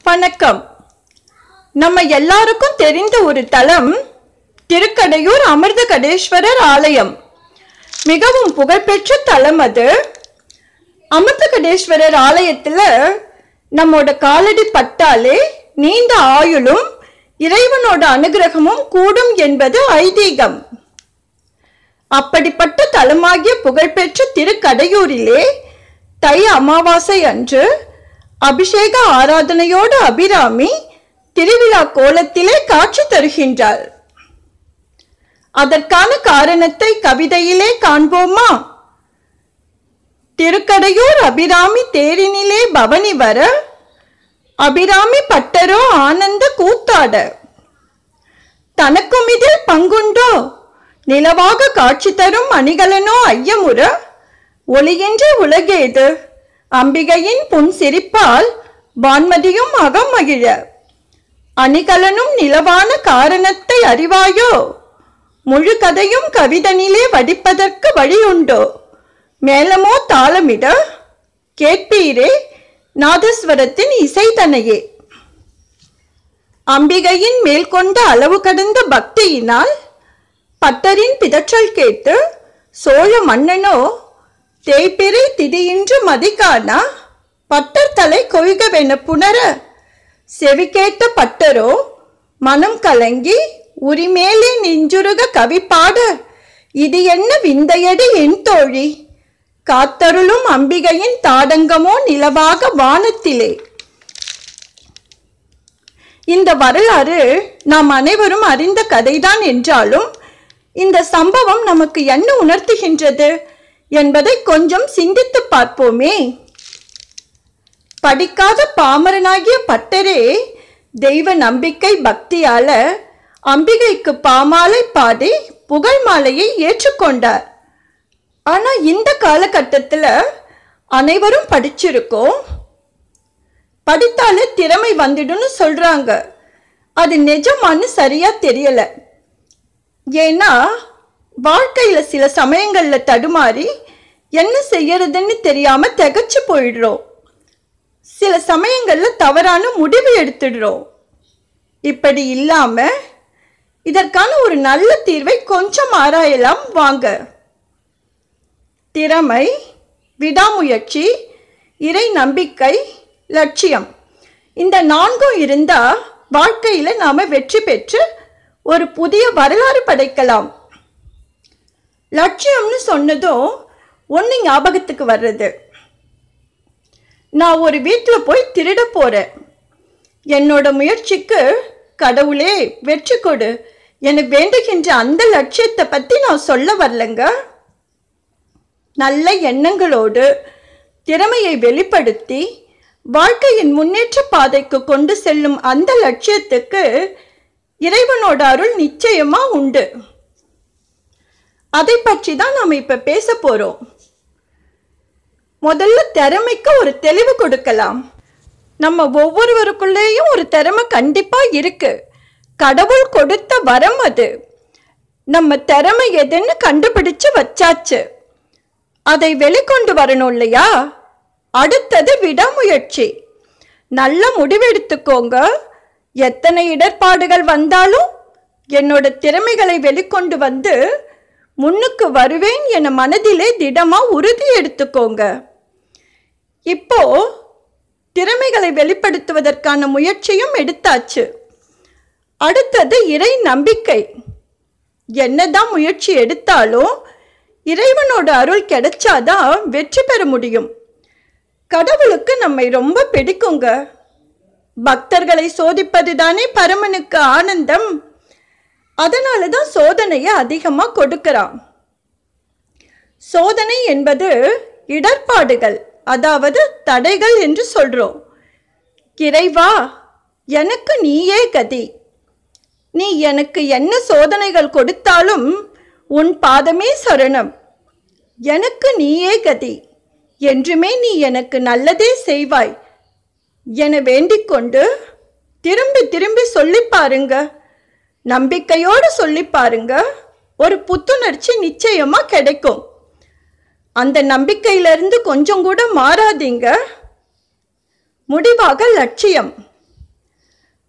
வணக்கம் நம்ம எல்லாருக்கும் தெரிந்த ஒரு தலம் திருக்கடையூர் அமிர்தகடேஸ்வரர் ஆலயம் மிகவும் புகழ்பெற்ற தலம் அது அமிர்தகடேஸ்வரர் ஆலயத்துல நம்மோட காலடி பட்டாலே நீண்ட ஆயுளும் இறைவனோட அனுகிரகமும் கூடும் என்பது ஐதீகம் அப்படிப்பட்ட தலமாகிய புகழ்பெற்ற திருக்கடையூரிலே தை அமாவாசை அன்று அபிஷேக ஆராதனையோடு அபிராமி திருவிழா கோலத்திலே காட்சி தருகின்றாள் அதற்கான காரணத்தை கவிதையிலே காண்போமா திருக்கடையூர் அபிராமி தேரினிலே பவனி வர அபிராமி பட்டரோ ஆனந்த கூத்தாட தனக்கும் இதில் பங்குண்டோ நிலவாக காட்சி தரும் அணிகலனோ ஐயமுற ஒளியின்றி உலகேது அம்பிகையின் புன் சிரிப்பால் வான்மதியும் அகமகிழ அணிகலனும் நிலவான காரணத்தை அறிவாயோ முழு கதையும் கவிதனிலே வடிப்பதற்கு வழியுண்டோ மேலமோ தாளமிட கேட்பீரே நாதஸ்வரத்தின் இசைதனையே அம்பிகையின் மேல் கொண்ட அளவு கடந்த பக்தியினால் பட்டரின் பிதற்றல் கேட்டு சோழ மன்னனோ தேய்பிறை திதியின்று மதிக்கானா பட்டர் தலை கொய்கவென புணர செவி கேட்ட பட்டரோ மனம் கலங்கி உரிமேலே நெஞ்சுருக கவி பாட இது என்ன விந்தையடி என் தோழி காத்தருளும் அம்பிகையின் தாடங்கமோ நிலவாக வானத்திலே இந்த வரலாறு நாம் அனைவரும் அறிந்த கதைதான் என்றாலும் இந்த சம்பவம் நமக்கு என்ன உணர்த்துகின்றது என்பதை கொஞ்சம் சிந்தித்து பார்ப்போமே படிக்காத பாமரனாகிய பட்டரே தெய்வ நம்பிக்கை பக்தியால அம்பிகைக்கு பாமாலை பாடி புகழ் மாலையை ஏற்றுக்கொண்டார் ஆனா இந்த காலகட்டத்துல அனைவரும் படிச்சிருக்கோம் படித்தாலே திறமை வந்துடும்னு சொல்றாங்க அது நிஜமான்னு சரியா தெரியல ஏன்னா வாழ்க்கையில சில சமயங்கள்ல தடுமாறி என்ன செய்யறதுன்னு தெரியாம திகச்சு போயிடுறோம் சில சமயங்கள்ல தவறான முடிவு எடுத்துடுறோம் இப்படி இல்லாம இதற்கான ஒரு நல்ல தீர்வை கொஞ்சம் ஆராயலாம் வாங்க திறமை விடாமுயற்சி இறை நம்பிக்கை லட்சியம் இந்த நான்கும் இருந்தா வாழ்க்கையில நாம வெற்றி பெற்று ஒரு புதிய வரலாறு படைக்கலாம் லட்சியம்னு சொன்னதும் ஒன்று ஞாபகத்துக்கு வர்றது நான் ஒரு வீட்டில் போய் திருட போறேன் என்னோட முயற்சிக்கு கடவுளே வெற்றி கொடு என வேண்டுகின்ற அந்த லட்சியத்தை பற்றி நான் சொல்ல வரலங்க நல்ல எண்ணங்களோடு திறமையை வெளிப்படுத்தி வாழ்க்கையின் முன்னேற்ற பாதைக்கு கொண்டு செல்லும் அந்த லட்சியத்துக்கு இறைவனோட அருள் நிச்சயமா உண்டு அதை பற்றி தான் நாம இப்ப பேச போறோம் முதல்ல திறமைக்கு ஒரு தெளிவு கொடுக்கலாம் நம்ம ஒவ்வொருவருக்குள்ளேயும் ஒரு திறமை கண்டிப்பா இருக்கு கடவுள் கொடுத்த வரம் அது நம்ம திறமை எதுன்னு கண்டுபிடிச்சு வச்சாச்சு அதை வெளிக்கொண்டு வரணும் இல்லையா அடுத்தது விடாமுயற்சி நல்ல முடிவெடுத்துக்கோங்க எத்தனை இடர்பாடுகள் வந்தாலும் என்னோட திறமைகளை வெளிக்கொண்டு வந்து முன்னுக்கு வருவேன் என மனதிலே திடமா உறுதி எடுத்துக்கோங்க இப்போ திறமைகளை வெளிப்படுத்துவதற்கான முயற்சியும் எடுத்தாச்சு அடுத்தது இறை நம்பிக்கை என்னதான் முயற்சி எடுத்தாலும் இறைவனோட அருள் கிடைச்சாதான் வெற்றி பெற முடியும் கடவுளுக்கு நம்மை ரொம்ப பிடிக்குங்க பக்தர்களை சோதிப்பது தானே பரமனுக்கு ஆனந்தம் அதனால தான் சோதனையை அதிகமாக கொடுக்கிறான் சோதனை என்பது இடர்பாடுகள் அதாவது தடைகள் என்று சொல்றோம் இறைவா எனக்கு நீயே கதி நீ எனக்கு என்ன சோதனைகள் கொடுத்தாலும் உன் பாதமே சரணம் எனக்கு நீயே கதி என்றுமே நீ எனக்கு நல்லதே செய்வாய் என வேண்டிக் கொண்டு திரும்பி திரும்பி சொல்லி பாருங்க நம்பிக்கையோடு சொல்லி பாருங்க ஒரு புத்துணர்ச்சி நிச்சயமா கிடைக்கும் அந்த நம்பிக்கையிலிருந்து கொஞ்சம் கூட மாறாதீங்க முடிவாக லட்சியம்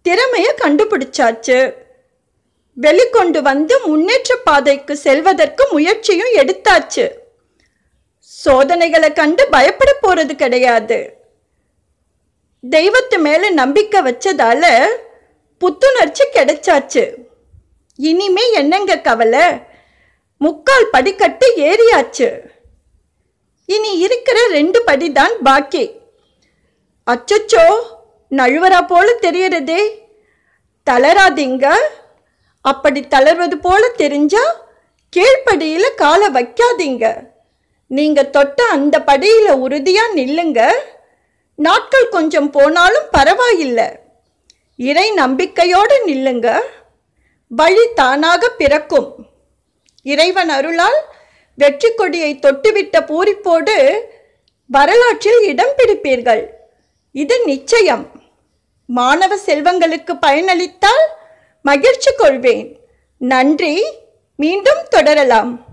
திறமைய கண்டுபிடிச்சாச்சு வெளிக்கொண்டு வந்து முன்னேற்ற பாதைக்கு செல்வதற்கு முயற்சியும் எடுத்தாச்சு சோதனைகளை கண்டு பயப்பட போறது கிடையாது தெய்வத்து மேல நம்பிக்கை வச்சதால புத்துணர்ச்சி கிடைச்சாச்சு இனிமே என்னங்க கவலை முக்கால் படிக்கட்டு ஏறியாச்சு இனி இருக்கிற ரெண்டு படிதான் பாக்கி அச்சச்சோ நழுவரா போல தெரியறதே தளராதீங்க அப்படி தளர்வது போல தெரிஞ்சா கீழ்ப்படியில காலை வைக்காதீங்க நீங்க தொட்ட அந்த படியில உறுதியா நில்லுங்க நாட்கள் கொஞ்சம் போனாலும் பரவாயில்லை இறை நம்பிக்கையோடு நில்லுங்க வழி தானாக பிறக்கும் இறைவன் அருளால் வெற்றி கொடியை தொட்டுவிட்ட பூரிப்போடு வரலாற்றில் இடம் பிடிப்பீர்கள் இது நிச்சயம் மாணவ செல்வங்களுக்கு பயனளித்தால் மகிழ்ச்சி கொள்வேன் நன்றி மீண்டும் தொடரலாம்